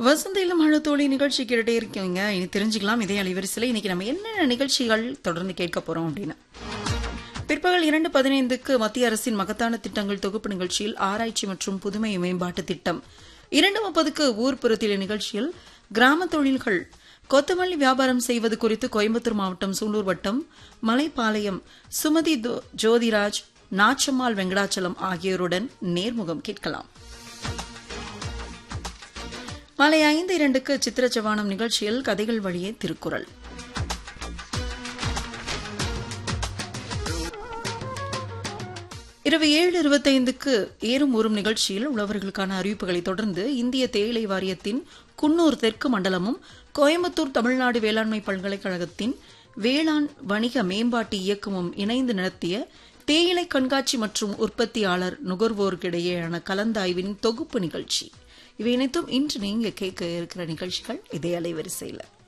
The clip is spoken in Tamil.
வசந்தையிலும் அழுத்தோழி நிகழ்ச்சி கேட்டுட்டே இருக்கீங்க இனி தெரிஞ்சுக்கலாம் இதே அலைவரிசையில் இன்னைக்கு நம்ம என்னென்ன நிகழ்ச்சிகள் தொடர்ந்து கேட்க போறோம் அப்படின்னு பிற்பகல் இரண்டு பதினைந்துக்கு மத்திய அரசின் மகத்தான திட்டங்கள் தொகுப்பு நிகழ்ச்சியில் ஆராய்ச்சி மற்றும் புதுமை மேம்பாட்டு திட்டம் இரண்டு முப்பதுக்கு ஊர்ப்புறத்தில நிகழ்ச்சியில் கிராம தொழில்கள் கொத்தமல்லி வியாபாரம் செய்வது குறித்து கோயம்புத்தூர் மாவட்டம் சூலூர் வட்டம் மலைப்பாளையம் சுமதி தோ- ஜோதிராஜ் நாச்சம்மாள் வெங்கடாச்சலம் ஆகியோருடன் நேர்முகம் கேட்கலாம் மாலை ஐந்து இரண்டுக்கு சித்திர ஜவானம் நிகழ்ச்சியில் கதைகள் வழியே திருக்குறள் இரவு ஏழு இருபத்தைந்துக்கு ஏறும் ஊறும் நிகழ்ச்சியில் உழவர்களுக்கான அறிவிப்புகளை தொடர்ந்து இந்திய தேயிலை வாரியத்தின் குன்னூர் தெற்கு மண்டலமும் கோயம்புத்தூர் தமிழ்நாடு வேளாண்மை பல்கலைக்கழகத்தின் வேளாண் வணிக மேம்பாட்டு இயக்கமும் இணைந்து நடத்திய தேயிலை கண்காட்சி மற்றும் உற்பத்தியாளர் நுகர்வோருக்கிடையேயான கலந்தாய்வின் தொகுப்பு நிகழ்ச்சி இவை அனைத்தும் இன்று நீங்க கேட்க இருக்கிற நிகழ்ச்சிகள் இதே அலைவரிசையில்